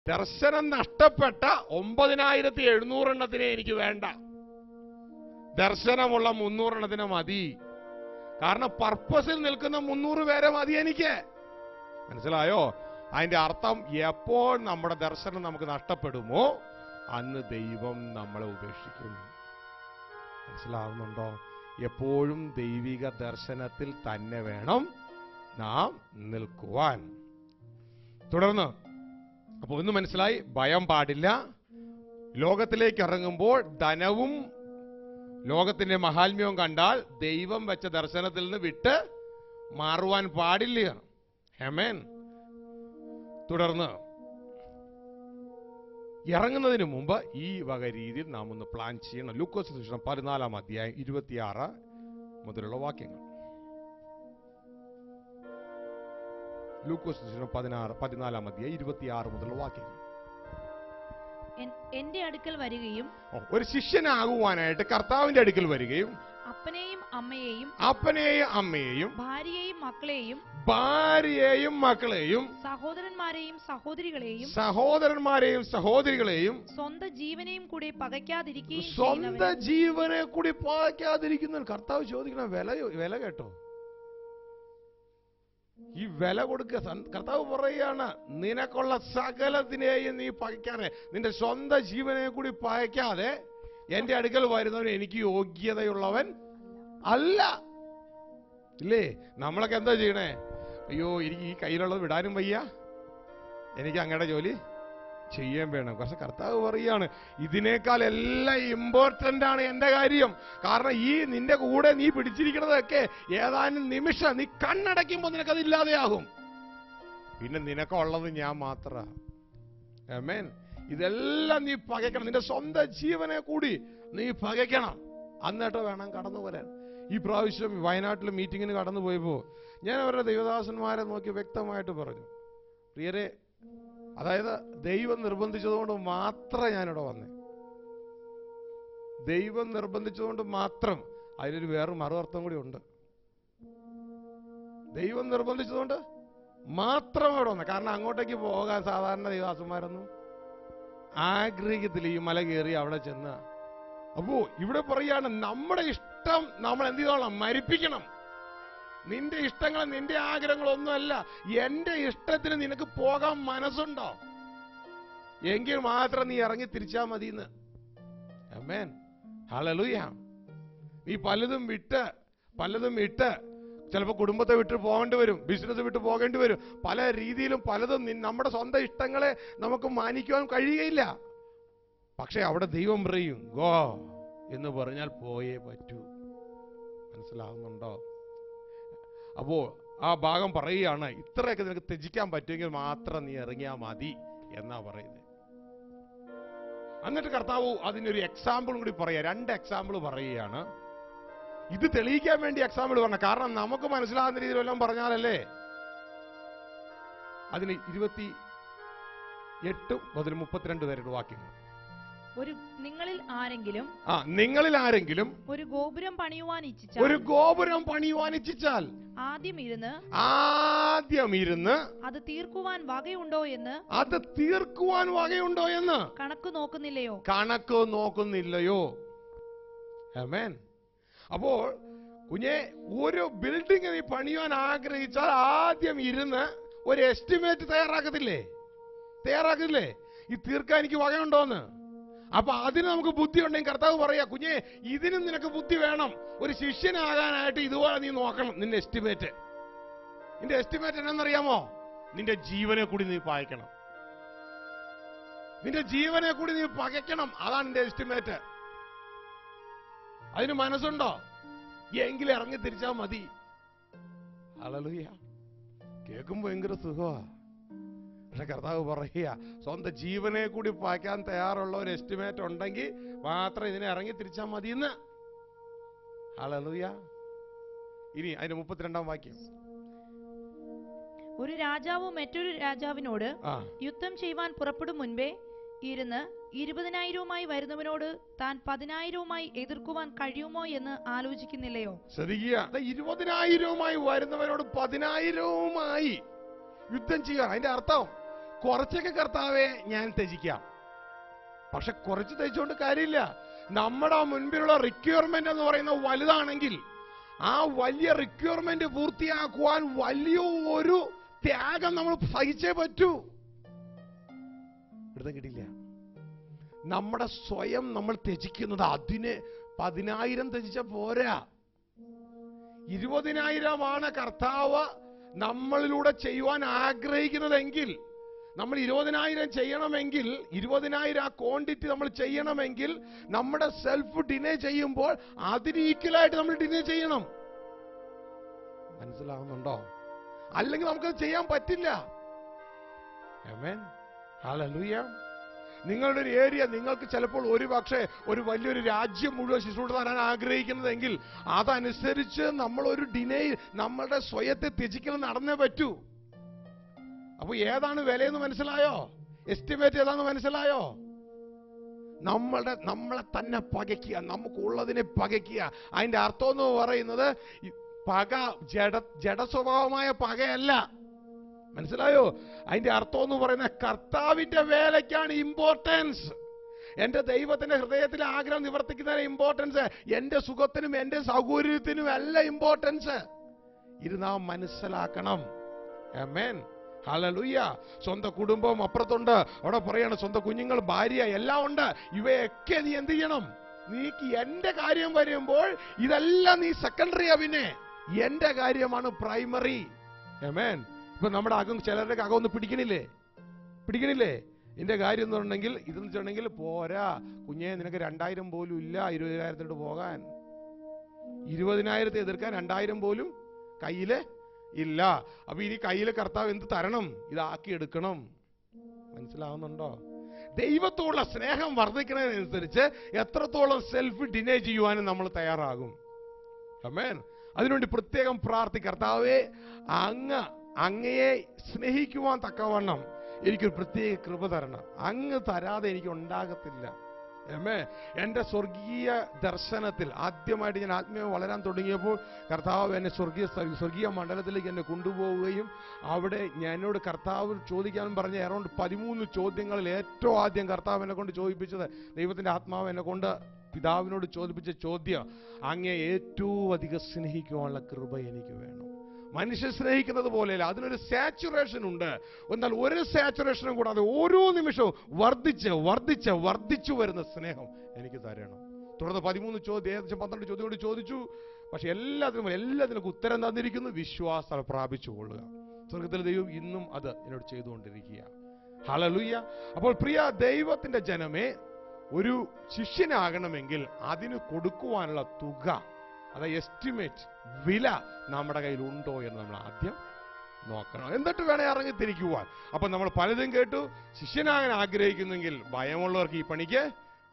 ദർശനം നഷ്ടപ്പെട്ട ഒമ്പതിനായിരത്തി എഴുന്നൂറെണ്ണത്തിനെ എനിക്ക് വേണ്ട ദർശനമുള്ള മുന്നൂറെണ്ണത്തിന് മതി കാരണം പർപ്പസിൽ നിൽക്കുന്ന മുന്നൂറ് പേരെ മതി എനിക്ക് മനസ്സിലായോ അതിന്റെ അർത്ഥം എപ്പോൾ നമ്മുടെ ദർശനം നമുക്ക് നഷ്ടപ്പെടുമോ അന്ന് ദൈവം നമ്മളെ ഉപേക്ഷിക്കും മനസ്സിലാവുന്നുണ്ടോ എപ്പോഴും ദൈവിക ദർശനത്തിൽ തന്നെ വേണം നാം നിൽക്കുവാൻ തുടർന്ന് അപ്പൊ ഒന്ന് മനസ്സിലായി ഭയം പാടില്ല ലോകത്തിലേക്ക് ഇറങ്ങുമ്പോൾ ധനവും ലോകത്തിന്റെ മഹാത്മ്യവും കണ്ടാൽ ദൈവം വെച്ച ദർശനത്തിൽ നിന്ന് വിട്ട് മാറുവാൻ പാടില്ല ഹെമേൻ തുടർന്ന് ഇറങ്ങുന്നതിന് മുമ്പ് ഈ വക രീതിയിൽ നാം ഒന്ന് പ്ലാൻ ചെയ്യണം ലൂക്കോസ് സുവിശേഷം പതിനാലാം അധ്യായം ഇരുപത്തിയാറ് മുതലുള്ള വാക്യങ്ങൾ ലൂക്കോസ് സുവിശേഷം പതിനാറ് പതിനാലാം അധ്യായം ഇരുപത്തിയാറ് മുതലുള്ള വാക്യങ്ങൾ എൻ- എന്റെ അടുക്കൽ വരികയും ഓ, ഒരു ശിഷ്യനാകുവാനായിട്ട് കർത്താവിന്റെ അടുക്കൽ വരികയും അപ്പനെയും അമ്മയെയും അപ്പനെയും അമ്മയെയും ഭാര്യയെയും മക്കളെയും ഭാര്യയെയും മക്കളെയും സഹോദരന്മാരെയും സഹോദരികളെയും സഹോദരന്മാരെയും സഹോദരികളെയും സ്വന്തം ജീവനെയും കൂടി പകയ്ക്കാതിരിക്കുകയും സ്വന്തം ചെയ്യുന്നവൻ ജീവനെ കൂടി പായ്ക്കാതിരിക്കുന്ന കർത്താവ് ചോദിക്കണ വില വില കേട്ടോ ഈ വില കൊടുക്കുക സൻ- കർത്താവ് പറയുകയാണ് നിനക്കുള്ള സകലത്തിനെയും നീ പകയ്ക്കാതെ നിന്റെ സ്വന്തം ജീവനെ കൂടി പകയ്ക്കാതെ എന്റെ അടുക്കൽ വരുന്നവൻ എനിക്ക് യോഗ്യതയുള്ളവൻ അല്ല ഇല്ലേ നമ്മളൊക്കെ എന്താ ചെയ്യണേ അയ്യോ എനിക്ക് ഈ കയ്യിലുള്ളത് വിടാനും വയ്യ എനിക്ക് അങ്ങയുടെ ജോലി ചെയ്യാൻ വേണം പക്ഷെ കർത്താവ് പറയാണ് ഇതിനേക്കാൾ എല്ലാം ഇമ്പോർട്ടന്റ് ആണ് എന്റെ കാര്യം കാരണം ഈ നിന്റെ കൂടെ നീ പിടിച്ചിരിക്കുന്നതൊക്കെ ഏതാനും നിമിഷം നീ കണ്ണടയ്ക്കുമ്പോൾ നിനക്കത് ഇല്ലാതെയാകും പിന്നെ നിനക്കുള്ളത് ഞാൻ മാത്ര ആമേൻ ഇതെല്ലാം നീ പകയ്ക്കണം നിന്റെ സ്വന്തം ജീവനെ കൂടി നീ പകയ്ക്കണം എന്നിട്ട് വേണം കടന്നു വരാൻ ഈ പ്രാവശ്യം വയനാട്ടിൽ മീറ്റിങ്ങിന് കടന്നു പോയപ്പോ ഞാൻ അവരുടെ ദൈവദാസന്മാരെ നോക്കി വ്യക്തമായിട്ട് പറഞ്ഞു പ്രിയരെ അതായത് ദൈവം നിർബന്ധിച്ചതുകൊണ്ട് മാത്രം ഞാനിവിടെ വന്നേ ദൈവം നിർബന്ധിച്ചതുകൊണ്ട് മാത്രം അതിനൊരു വേറെ മറുഅർത്ഥം കൂടി ഉണ്ട് ദൈവം നിർബന്ധിച്ചതുകൊണ്ട് മാത്രം ഇവിടെ വന്നത് കാരണം അങ്ങോട്ടേക്ക് പോകാൻ സാധാരണ ദൈവദാസന്മാരൊന്നും ആഗ്രഹിക്കത്തില്ല ഈ മല കയറി അവിടെ ചെന്ന് അപ്പോ ഇവിടെ പറയാണ് നമ്മുടെ ഇഷ്ടം നമ്മൾ എന്ത് ചെയ്തോളാം മരിപ്പിക്കണം നിന്റെ ഇഷ്ടങ്ങൾ നിന്റെ ആഗ്രഹങ്ങളൊന്നുമല്ല എന്റെ ഇഷ്ടത്തിന് നിനക്ക് പോകാൻ മനസ്സുണ്ടോ എങ്കിൽ മാത്രം നീ ഇറങ്ങി തിരിച്ചാ മതിന്ന് അമ്മേൻ ഹലലുയ നീ പലതും വിട്ട് പലതും വിട്ട് ചിലപ്പോൾ കുടുംബത്തെ വിട്ട് പോകേണ്ടി വരും ബിസിനസ് വിട്ട് പോകേണ്ടി വരും പല രീതിയിലും പലതും നി- നമ്മുടെ സ്വന്തം ഇഷ്ടങ്ങളെ നമുക്ക് മാനിക്കുവാൻ കഴിയുകയില്ല പക്ഷെ അവിടെ ദൈവം പറയും ഗോ എന്ന് പറഞ്ഞാൽ പോയേ പറ്റൂ മനസ്സിലാവുന്നുണ്ടോ അപ്പോ ആ ഭാഗം പറയുകയാണ് ഇത്രയൊക്കെ നിനക്ക് ത്യജിക്കാൻ പറ്റുമെങ്കിൽ മാത്രം നീ ഇറങ്ങിയാൽ മതി എന്നാ പറയുന്നത് എന്നിട്ട് കർത്താവ് അതിനൊരു എക്സാമ്പിൾ കൂടി പറയാ രണ്ട് എക്സാമ്പിൾ പറയുകയാണ് ഇത് തെളിയിക്കാൻ വേണ്ടി എക്സാമ്പിൾ പറഞ്ഞ കാരണം നമുക്ക് മനസ്സിലാകുന്ന രീതിയിൽ വല്ലതും പറഞ്ഞാലല്ലേ അതിന് ഇരുപത്തി എട്ട് മുതൽ മുപ്പത്തിരണ്ട് പേരുടെ വാക്യങ്ങൾ ഒരു നിങ്ങളിൽ ആരെങ്കിലും ആ നിങ്ങളിൽ ആരെങ്കിലും ഒരു ഗോപുരം പണിയുവാൻ ഒരു ഇച്ഛിച്ചാൽ ഗോപുരം പണിയുവാൻ ഇച്ഛിച്ചാൽ ആദ്യം ഇരുന്ന് ആദ്യം ഇരുന്ന് അത് തീർക്കുവാൻ വകയുണ്ടോ എന്ന് അത് തീർക്കുവാൻ വകയുണ്ടോ എന്ന് കണക്ക് നോക്കുന്നില്ലയോ കണക്ക് നോക്കുന്നില്ലയോ ആമേൻ അപ്പോൾ കുഞ്ഞെ ഒരു ബിൽഡിംഗ് നീ പണിയാൻ ആഗ്രഹിച്ചാൽ ആദ്യം ഇരുന്ന് ഒരു എസ്റ്റിമേറ്റ് തയ്യാറാക്കത്തില്ലേ തയ്യാറാക്കത്തില്ലേ ഈ തീർക്കാൻ എനിക്ക് വകയുണ്ടോന്ന് അപ്പൊ അതിന് നമുക്ക് ബുദ്ധി ഉണ്ടെങ്കിൽ കർത്താവ് പറയാ കുഞ്ഞെ ഇതിനും നിനക്ക് ബുദ്ധി വേണം ഒരു ശിഷ്യനാകാനായിട്ട് ഇതുപോലെ നീ നോക്കണം നിന്റെ എസ്റ്റിമേറ്റ് നിന്റെ എസ്റ്റിമേറ്റ് എന്നാന്നറിയാമോ നിന്റെ ജീവനെ കൂടി നീ പായിക്കണം നിന്റെ ജീവനെ കൂടി നീ പകയ്ക്കണം അതാണ് നിന്റെ എസ്റ്റിമേറ്റ് അതിന് മനസ്സുണ്ടോ എങ്കിലും ഇറങ്ങി തിരിച്ചാ മതി അളലുയ കേൾക്കുമ്പോ ഭയങ്കര സുഖമാ പക്ഷെ കർത്താവ് പറയുക സ്വന്തം ജീവനെ കൂടി പായ്ക്കാൻ തയ്യാറുള്ള ഒരു എസ്റ്റിമേറ്റ് ഉണ്ടെങ്കിൽ മാത്രം ഇതിനെ ഇറങ്ങി തിരിച്ചാൽ മതി എന്ന് അളലുയ ഇനി അതിന്റെ മുപ്പത്തിരണ്ടാം വാക്യം ഒരു രാജാവ് മറ്റൊരു രാജാവിനോട് ആ യുദ്ധം ചെയ്യുവാൻ പുറപ്പെടും മുൻപേ ഇരുന്ന് ഇരുപതിനായിരവുമായി വരുന്നവനോട് താൻ പതിനായിരവുമായി എതിർക്കുവാൻ കഴിയുമോ എന്ന് ആലോചിക്കുന്നില്ലയോ ശ്രദ്ധിക്കുക ദാ ഇരുപതിനായിരവുമായി വരുന്നവരോട് പതിനായിരവുമായി യുദ്ധം ചെയ്യുക അതിന്റെ അർത്ഥം കുറച്ചൊക്കെ കർത്താവെ ഞാൻ ത്യജിക്കാം പക്ഷെ കുറച്ച് ത്യജിച്ചുകൊണ്ട് കാര്യമില്ല നമ്മുടെ മുൻപിലുള്ള റിക്വയർമെന്റ് എന്ന് പറയുന്നത് വലുതാണെങ്കിൽ ആ വലിയ റിക്വയർമെന്റ് പൂർത്തിയാക്കുവാൻ വലിയ ഒരു ത്യാഗം നമ്മൾ സഹിച്ചേ പറ്റൂ ഇവിടുത്തെ കിട്ടില്ല നമ്മുടെ സ്വയം നമ്മൾ ത്യജിക്കുന്നത് അതിന് പതിനായിരം ത്യജിച്ച പോരാ ഇരുപതിനായിരമാണ് കർത്താവ് നമ്മളിലൂടെ ചെയ്യുവാൻ ആഗ്രഹിക്കുന്നതെങ്കിൽ നമ്മൾ ഇരുപതിനായിരം ചെയ്യണമെങ്കിൽ ഇരുപതിനായിരം ആ ക്വാണ്ടിറ്റി നമ്മൾ ചെയ്യണമെങ്കിൽ നമ്മുടെ സെൽഫ് ഡിനേ ചെയ്യുമ്പോൾ അതിന് ഈക്വലായിട്ട് നമ്മൾ ഡിനേ ചെയ്യണം മനസ്സിലാവുന്നുണ്ടോ അല്ലെങ്കിൽ നമുക്കത് ചെയ്യാൻ പറ്റില്ല Amen. Hallelujah. നിങ്ങളുടെ ഒരു ഏരിയ നിങ്ങൾക്ക് ചിലപ്പോൾ ഒരു പക്ഷേ ഒരു വലിയൊരു രാജ്യം മുഴുവൻ ശുശ്രൂഷ തരാൻ ആഗ്രഹിക്കുന്നതെങ്കിൽ അതനുസരിച്ച് നമ്മൾ ഒരു ഡിനേ നമ്മളുടെ സ്വയത്തെ ത്യജിക്കൽ നടന്നേ പറ്റൂ അപ്പൊ ഏതാണ് വിലയെന്ന് മനസ്സിലായോ എസ്റ്റിമേറ്റ് ഏതാന്ന് മനസ്സിലായോ നമ്മളുടെ നമ്മളെ തന്നെ പകയ്ക്കുക നമുക്കുള്ളതിനെ പകയ്ക്കുക അതിന്റെ അർത്ഥം എന്ന് പറയുന്നത് ഈ പക ജഡ ജഡ സ്വഭാവമായ പകയല്ല മനസ്സിലായോ അതിന്റെ അർത്ഥം എന്ന് പറയുന്ന കർത്താവിന്റെ വേലയ്ക്കാണ് ഇമ്പോർട്ടൻസ് എന്റെ ദൈവത്തിന്റെ ഹൃദയത്തിലെ ആഗ്രഹം നിവർത്തിക്കുന്നതിന് ഇമ്പോർട്ടൻസ് എന്റെ സുഖത്തിനും എന്റെ സൗകര്യത്തിനും അല്ല ഇമ്പോർട്ടൻസ് ഇത് നാം മനസ്സിലാക്കണം Amen. ഹല്ലേലൂയ സ്വന്തം കുടുംബം അപ്പുറത്തുണ്ട് അവിടെ പറയാണ് സ്വന്തം കുഞ്ഞുങ്ങൾ ഭാര്യ എല്ലാം ഉണ്ട് ഇവയൊക്കെ നീ എന്ത് ചെയ്യണം നീക്ക് എന്റെ കാര്യം വരുമ്പോൾ ഇതെല്ലാം നീ സെക്കൻഡറിയാ പിന്നെ എന്റെ കാര്യമാണ് പ്രൈമറി എമേൻ ഇപ്പൊ നമ്മുടെ അകം ചിലരുടെ അകം ഒന്ന് പിടിക്കണില്ലേ പിടിക്കണില്ലേ എന്റെ കാര്യം എന്ന് പറഞ്ഞെങ്കിൽ ഇതെന്ന് വെച്ചിട്ടുണ്ടെങ്കിൽ പോരാ കുഞ്ഞെ നിനക്ക് രണ്ടായിരം പോലും ഇല്ല ഇരുപതിനായിരത്തിലോട്ട് പോകാൻ ഇരുപതിനായിരത്തെ എതിർക്കാൻ രണ്ടായിരം പോലും കയ്യില് ഇല്ല അപ്പൊ ഇനി കയ്യില് കർത്താവ് എന്ത് തരണം ഇതാക്കി എടുക്കണം മനസ്സിലാവുന്നുണ്ടോ ദൈവത്തോടുള്ള സ്നേഹം വർദ്ധിക്കുന്നതിനനുസരിച്ച് എത്രത്തോളം സെൽഫ് ഡിനേ ചെയ്യുവാനും നമ്മൾ തയ്യാറാകും അമേൻ അതിനുവേണ്ടി പ്രത്യേകം പ്രാർത്ഥി കർത്താവേ അങ്ങ് അങ്ങയെ സ്നേഹിക്കുവാൻ തക്കവണ്ണം എനിക്കൊരു പ്രത്യേക കൃപ തരണം അങ്ങ് തരാതെ എനിക്ക് ഉണ്ടാകത്തില്ല ഏമേ എന്റെ സ്വർഗീയ ദർശനത്തിൽ ആദ്യമായിട്ട് ഞാൻ ആത്മീയം വളരാൻ തുടങ്ങിയപ്പോൾ കർത്താവ് എന്നെ സ്വർഗീയ സ്ഥ- സ്വർഗീയ മണ്ഡലത്തിലേക്ക് എന്നെ കൊണ്ടുപോവുകയും അവിടെ ഞാൻ എന്നോട് കർത്താവ് ചോദിക്കാനും പറഞ്ഞ അറൗണ്ട് പതിമൂന്ന് ചോദ്യങ്ങളിൽ ഏറ്റവും ആദ്യം കർത്താവ് എന്നെ കൊണ്ട് ചോദിപ്പിച്ചത് ദൈവത്തിന്റെ ആത്മാവ് എന്നെ കൊണ്ട് പിതാവിനോട് ചോദിപ്പിച്ച ചോദ്യം അങ്ങേ ഏറ്റവും അധികം സ്നേഹിക്കുവാനുള്ള കൃപ എനിക്ക് വേണം മനുഷ്യൻ സ്നേഹിക്കുന്നത് പോലെയല്ല അതിനൊരു സാച്ചുറേഷൻ ഉണ്ട് എന്നാൽ ഒരു സാച്ചുറേഷനും കൂടാതെ ഓരോ നിമിഷവും വർദ്ധിച്ച് വർദ്ധിച്ച് വർദ്ധിച്ചു വരുന്ന സ്നേഹം എനിക്ക് തരണം തുടർന്ന് പതിമൂന്ന് ചോദ്യം ഏകദേശം പന്ത്രണ്ട് ചോദ്യം കൂടി ചോദിച്ചു പക്ഷെ എല്ലാത്തിനും എല്ലാത്തിനും ഉത്തരം തന്നിരിക്കുന്നു വിശ്വാസം പ്രാപിച്ചു കൊള്ളുക സ്വർഗത്തിലെ ദൈവം ഇന്നും അത് എന്നോട് ചെയ്തുകൊണ്ടിരിക്കുക ഹളലുയ്യ അപ്പോൾ പ്രിയ ദൈവത്തിന്റെ ജനമേ ഒരു ശിഷ്യനാകണമെങ്കിൽ അതിന് കൊടുക്കുവാനുള്ള തുക അത് എസ്റ്റിമേറ്റ് വില നമ്മുടെ കയ്യിൽ ഉണ്ടോ എന്ന് നമ്മൾ ആദ്യം നോക്കണം എന്നിട്ട് വേണേ ഇറങ്ങി തിരിക്കുവാൻ അപ്പൊ നമ്മൾ പലതും കേട്ടു ശിഷ്യനാകാൻ ആഗ്രഹിക്കുന്നെങ്കിൽ ഭയമുള്ളവർക്ക് ഈ പണിക്ക്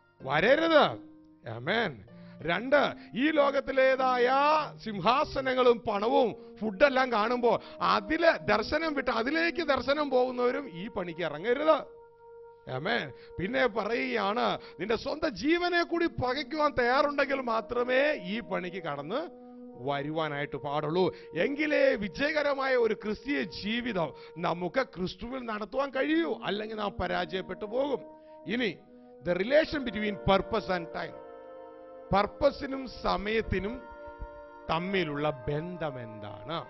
വരരുത് ആമേൻ രണ്ട് ഈ ലോകത്തിലേതായ സിംഹാസനങ്ങളും പണവും ഫുഡെല്ലാം കാണുമ്പോൾ അതില് ദർശനം വിട്ട് അതിലേക്ക് ദർശനം പോകുന്നവരും ഈ പണിക്ക് ഇറങ്ങരുത് ആമേൻ പിന്നെ പറയുകയാണ് നിന്റെ സ്വന്തം ജീവനെ കൂടി പകയ്ക്കുവാൻ തയ്യാറുണ്ടെങ്കിൽ മാത്രമേ ഈ പണിക്ക് കടന്ന് വരുവാനായിട്ട് പാടുള്ളൂ എങ്കിലേ വിജയകരമായ ഒരു ക്രിസ്തീയ ജീവിതം നമുക്ക് ക്രിസ്തുവിൽ നടത്തുവാൻ കഴിയൂ അല്ലെങ്കിൽ നാം പരാജയപ്പെട്ടു പോകും ഇനി the relation between purpose and time പർപ്പസിനും സമയത്തിനും തമ്മിലുള്ള ബന്ധം എന്താണ്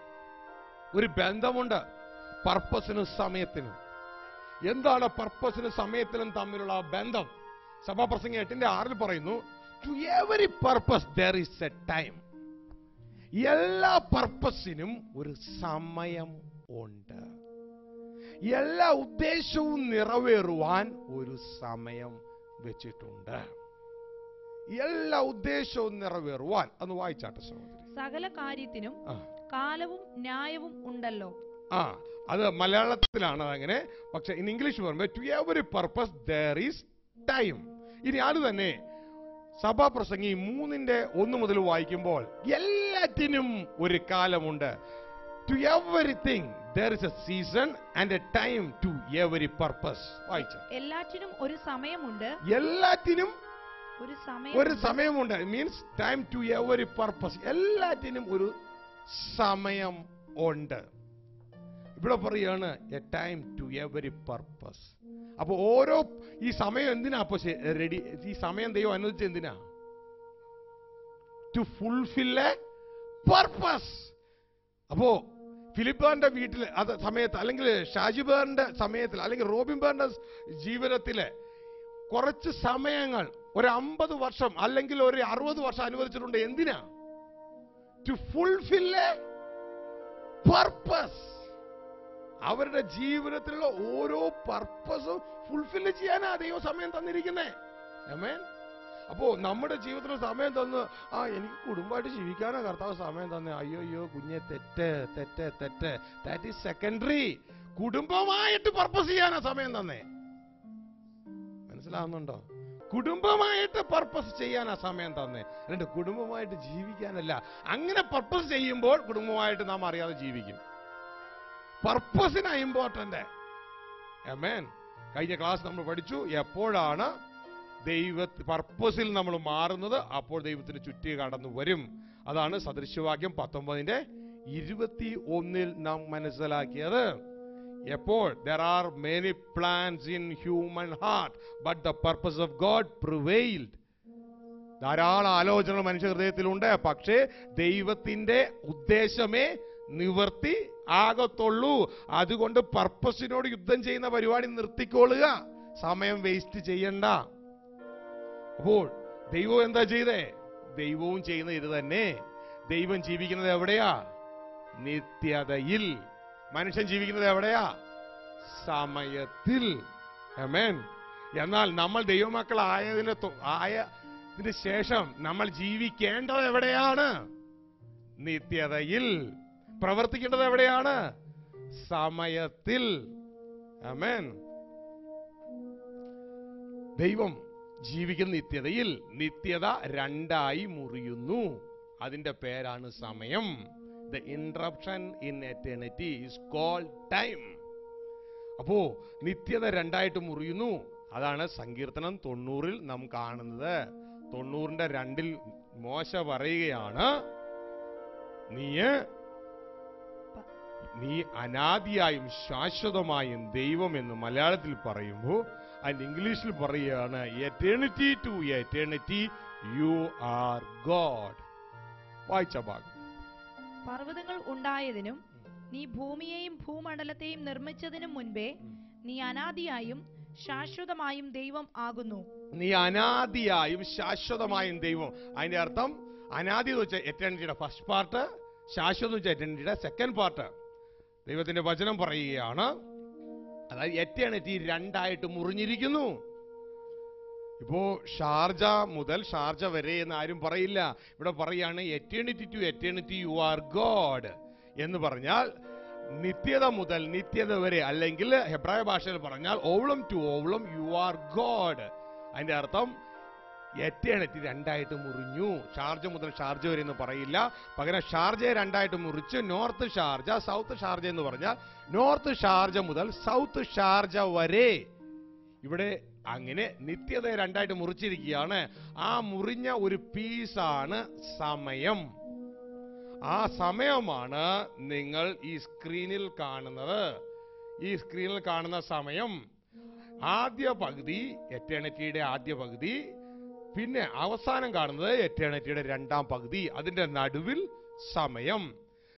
ഒരു ബന്ധമുണ്ട് പർപ്പസിനും സമയത്തിനും എന്താണ് പർപ്പസിനും സമയത്തിനും തമ്മിലുള്ള ആ ബന്ധം സഭാപ്രസംഗം എട്ടിന്റെ ആറിൽ പറയുന്നു to every purpose there is a time എല്ലാ പർപ്പസിനും ഒരു സമയം ഉണ്ട് എല്ലാ ഉദ്ദേശവും നിറവേറുവാൻ ഒരു സമയം വെച്ചിട്ടുണ്ട് എല്ലാ ഉദ്ദേശവും നിറവേറുവാൻ അന്ന് വായിച്ചാട്ടെ സഹോദരി സകല കാര്യത്തിനും ആ കാലവും ന്യായവും ഉണ്ടല്ലോ ആ അത് മലയാളത്തിലാണ് അങ്ങനെ പക്ഷെ ഇൻ ഇംഗ്ലീഷ് പറയുമ്പോൾ to every purpose there is time ഇനി അത് തന്നെ സഭാപ്രസംഗി മൂന്നിന്റെ ഒന്ന് മുതൽ വായിക്കുമ്പോൾ എല്ലാറ്റിനും ഒരു കാലമുണ്ട് to everything there is a season and a time to every purpose വായിച്ച എല്ലാറ്റിനും ഒരു സമയമുണ്ട് എല്ലാറ്റിനും ഒരു ഒരു സമയം സമയമുണ്ട് means time to every purpose എല്ലാറ്റിനും ഒരു സമയം ഉണ്ട് ഇവിടെ പറയാണ് a time to every purpose അപ്പൊ ഓരോ ഈ സമയം എന്തിനാ അപ്പൊ റെഡി ഈ സമയം ദൈവം അനുവദിച്ച എന്തിനാ ടു ഫുൾഫിൽ എ പർപ്പസ് അപ്പോ ഫിലിപ്പാന്റെ വീട്ടില് അത് സമയത്ത് അല്ലെങ്കിൽ ഷാജിബേറിന്റെ സമയത്തിൽ അല്ലെങ്കിൽ റോബിൻ ബേറിന്റെ ജീവിതത്തില് കുറച്ച് സമയങ്ങൾ ഒരു അമ്പത് വർഷം അല്ലെങ്കിൽ ഒരു അറുപത് വർഷം അനുവദിച്ചിട്ടുണ്ട് എന്തിനാ ടു ഫുൾഫിൽ എ പർപ്പസ് അവരുടെ ജീവിതത്തിലുള്ള ഓരോ പർപ്പസും ഫുൾഫിൽ ചെയ്യാനാ ദൈവം സമയം തന്നിരിക്കുന്നേ ആമേൻ അപ്പോ നമ്മുടെ ജീവിതത്തിൽ സമയം തന്ന് ആ എനിക്ക് കുടുംബമായിട്ട് ജീവിക്കാനാ കർത്താവ് സമയം തന്നെ അയ്യോ അയ്യോ കുഞ്ഞെ തെറ്റ് തെറ്റ് തെറ്റ് ദാറ്റ് ഈസ് സെക്കൻഡറി കുടുംബമായിട്ട് പർപ്പസ് ചെയ്യാനാ സമയം തന്നെ മനസ്സിലാവുന്നുണ്ടോ കുടുംബമായിട്ട് പർപ്പസ് ചെയ്യാനാ സമയം തന്നെ രണ്ട് കുടുംബമായിട്ട് ജീവിക്കാനല്ല അങ്ങനെ പർപ്പസ് ചെയ്യുമ്പോൾ കുടുംബമായിട്ട് നാം അറിയാതെ ജീവിക്കും പർപ്പസിനാ ഇമ്പോർട്ടന്റ് അമേൻ കഴിഞ്ഞ ക്ലാസ് നമ്മൾ പഠിച്ചു എപ്പോഴാണ് ദൈവ പർപ്പസിൽ നമ്മൾ മാറുന്നത് അപ്പോൾ ദൈവത്തിന് ചുറ്റി കടന്നു വരും അതാണ് സദൃശ്യവാക്യം പത്തൊമ്പതിന്റെ ഇരുപത്തി ഒന്നിൽ നാം മനസ്സിലാക്കിയത് എപ്പോൾ there are many plans in human heart but the purpose of God prevailed ധാരാളം ആലോചനകൾ മനുഷ്യ ഹൃദയത്തിലുണ്ട് പക്ഷേ ദൈവത്തിന്റെ ഉദ്ദേശമേ നിവർത്തി ആകത്തുള്ളൂ അതുകൊണ്ട് പർപ്പസിനോട് യുദ്ധം ചെയ്യുന്ന പരിപാടി നിർത്തിക്കൊള്ളുക സമയം വേസ്റ്റ് ചെയ്യണ്ട അപ്പോൾ ദൈവം എന്താ ചെയ്തേ ദൈവവും ചെയ്യുന്ന ഇത് തന്നെ ദൈവം ജീവിക്കുന്നത് എവിടെയാ നിത്യതയിൽ മനുഷ്യൻ ജീവിക്കുന്നത് എവിടെയാ സമയത്തിൽ അമേൻ എന്നാൽ നമ്മൾ ദൈവമക്കളായതിന് തൊ- ആയതിന് ശേഷം നമ്മൾ ജീവിക്കേണ്ടത് എവിടെയാണ് നിത്യതയിൽ പ്രവർത്തിക്കേണ്ടത് എവിടെയാണ് സമയത്തിൽ അമേൻ ദൈവം ജീവിക്കുന്ന നിത്യതയിൽ നിത്യത രണ്ടായി മുറിയുന്നു അതിന്റെ പേരാണ് സമയം the interruption in eternity is call time അപ്പോ നിത്യത രണ്ടായിട്ട് മുറിയുന്നു അതാണ് സങ്കീർത്തനം തൊണ്ണൂറിൽ നാം കാണുന്നത് തൊണ്ണൂറിന്റെ രണ്ടിൽ മോശ പറയുകയാണ് നീയ് നീ അനാദിയായും ശാശ്വതമായും ദൈവം എന്ന് മലയാളത്തിൽ പറയുമ്പോൾ അതിന് ഇംഗ്ലീഷിൽ പറയുകയാണ് eternity to eternity you are God വായിച്ച ഭാഗം പർവ്വതങ്ങൾ ഉണ്ടായതിനും നീ ഭൂമിയെയും ഭൂമണ്ഡലത്തെയും നിർമ്മിച്ചതിനും മുൻപേ നീ അനാദിയായും ശാശ്വതമായും ദൈവം ആകുന്നു നീ അനാദിയായും ശാശ്വതമായും ദൈവം അതിന്റെ അർത്ഥം അനാദി എന്ന് വെച്ചാൽ എറ്റേണിറ്റിയുടെ ഫസ്റ്റ് പാർട്ട് ശാശ്വതം എന്ന് വെച്ചാൽ എറ്റേണിറ്റിയുടെ സെക്കൻഡ് പാർട്ട് ദൈവത്തിന്റെ വചനം പറയുകയാണ് അതായത് എറ്റേണിറ്റി രണ്ടായിട്ട് മുറിഞ്ഞിരിക്കുന്നു ഇപ്പോ ഷാർജ മുതൽ ഷാർജ വരെ എന്ന് ആരും പറയില്ല ഇവിടെ പറയാണ് eternity to eternity you are God എന്ന് പറഞ്ഞാൽ നിത്യത മുതൽ നിത്യത വരെ അല്ലെങ്കിൽ ഹെബ്രായ ഭാഷയിൽ പറഞ്ഞാൽ ഓവളം ടു ഓവളം യു ആർ ഗോഡ് അതിന്റെ അർത്ഥം എറ്റേണിറ്റി രണ്ടായിട്ട് മുറിഞ്ഞു ഷാർജ മുതൽ ഷാർജ വരെ എന്ന് പറയില്ല പകരം ഷാർജയെ രണ്ടായിട്ട് മുറിച്ച് നോർത്ത് ഷാർജ സൗത്ത് ഷാർജ എന്ന് പറഞ്ഞാൽ നോർത്ത് ഷാർജ മുതൽ സൗത്ത് ഷാർജ വരെ ഇവിടെ അങ്ങനെ നിത്യതയെ രണ്ടായിട്ട് മുറിച്ചിരിക്കുകയാണ് ആ മുറിഞ്ഞ ഒരു പീസാണ് സമയം ആ സമയമാണ് നിങ്ങൾ ഈ സ്ക്രീനിൽ കാണുന്നത് ഈ സ്ക്രീനിൽ കാണുന്ന സമയം ആദ്യ പകുതി എറ്റേണിറ്റിയുടെ ആദ്യ പകുതി പിന്നെ അവസാനം കാണുന്നത് എറ്റേണിറ്റിയുടെ രണ്ടാം പകുതി അതിന്റെ നടുവിൽ സമയം